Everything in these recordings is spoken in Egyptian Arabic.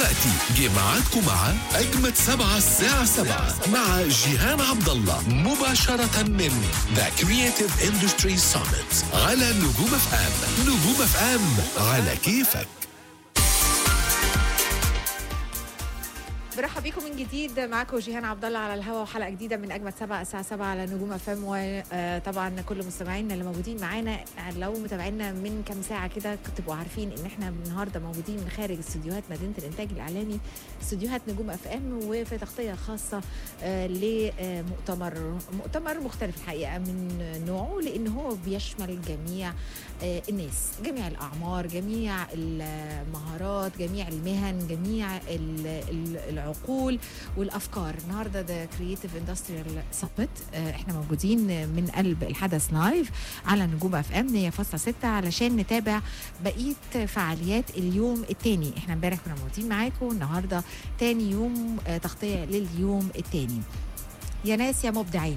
دلوقتي جه ميعادكم مع أجمد سبعة الساعة سبعة مع جيهان عبد الله مباشرة من ذا كرييتيف اندستري Summit على نجوم اف ام نجوم اف ام على كيفك برحب بيكم من جديد معاكم جيهان عبد الله على الهوا وحلقه جديده من اجمد سبعة الساعه 7 على نجوم اف ام وطبعا كل مستمعينا اللي موجودين معانا لو متابعينا من كام ساعه كده تبقوا عارفين ان احنا النهارده موجودين من خارج استديوهات مدينه الانتاج الاعلامي استديوهات نجوم اف ام وفي تغطيه خاصه آه، لمؤتمر مؤتمر مختلف الحقيقه من نوعه لان هو بيشمل جميع آه، الناس جميع الاعمار جميع المهارات جميع المهن جميع ال- ال- العقول والافكار النهارده ده كرييتيف اندستريال سبميت احنا موجودين من قلب الحدث لايف على نجوم اف ام 100.6 علشان نتابع بقيه فعاليات اليوم الثاني احنا امبارح كنا موجودين معاكم النهارده تاني يوم آه، تغطيه لليوم الثاني يا ناس يا مبدعين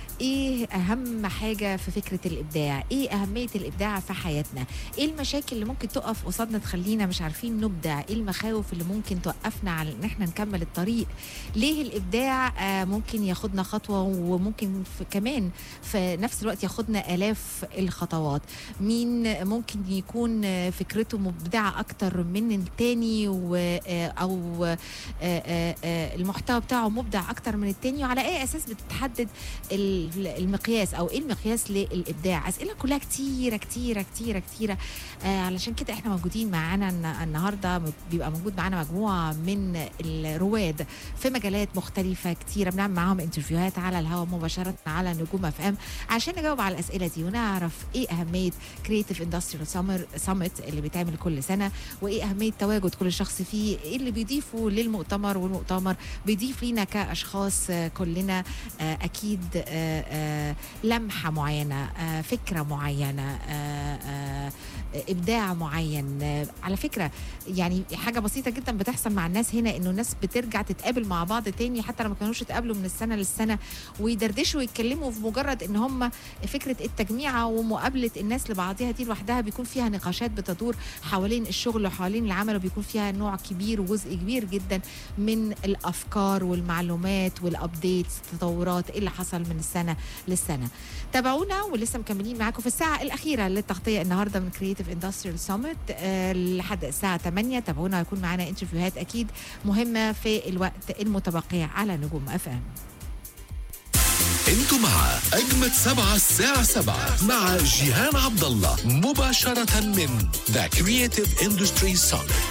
ايه اهم حاجه في فكره الابداع ايه اهميه الابداع في حياتنا ايه المشاكل اللي ممكن تقف قصادنا تخلينا مش عارفين نبدع ايه المخاوف اللي ممكن توقفنا على ان احنا نكمل الطريق ليه الابداع آه ممكن ياخدنا خطوه وممكن في كمان في نفس الوقت ياخدنا الاف الخطوات مين ممكن يكون آه، فكرته مبدعه اكتر من التاني و آه، او آه، آه، آه، المحتوى بتاعه مبدع اكتر من التاني وعلى اي اساس بتتحدد ال- المقياس او ايه المقياس للابداع اسئله كلها كتيره كتيره كتيره كتيره آه علشان كده احنا موجودين معانا الن- النهارده بيبقى موجود معانا مجموعه من الرواد في مجالات مختلفه كتيره بنعمل معاهم انترفيوهات على الهواء مباشره على نجوم اف ام عشان نجاوب على الاسئله دي ونعرف ايه اهميه كريتيف اندستريال سمر سمت اللي بيتعمل كل سنه وايه اهميه تواجد كل شخص فيه ايه اللي بيضيفه للمؤتمر والمؤتمر بيضيف لينا كاشخاص آه، كلنا آه، اكيد آه، آه، لمحه معينه آه، فكره معينه آه، آه، ابداع معين آه، على فكره يعني حاجه بسيطه جدا بتحصل مع الناس هنا انه الناس بترجع تتقابل مع بعض تاني حتى لو ما كانوش اتقابلوا من السنه للسنه ويدردشوا ويتكلموا في مجرد ان هم فكره التجميع ومقابله الناس لبعضها دي لوحدها بيكون فيها نقاشات بتدور حوالين الشغل وحوالين العمل وبيكون فيها نوع كبير وجزء كبير جدا من الافكار والمعلومات والابديتس التطورات إيه اللي حصل من السنه للسنه تابعونا ولسه مكملين معاكم في الساعه الاخيره للتغطيه النهارده من كرييتيف اندستريال سامت لحد الساعه 8 تابعونا هيكون معانا انترفيوهات اكيد مهمه في الوقت المتبقي على نجوم اف ام انتوا مع أجمد سبعة الساعة سبعة مع جيهان عبد الله مباشرة من ذا كرييتيف اندستري Summit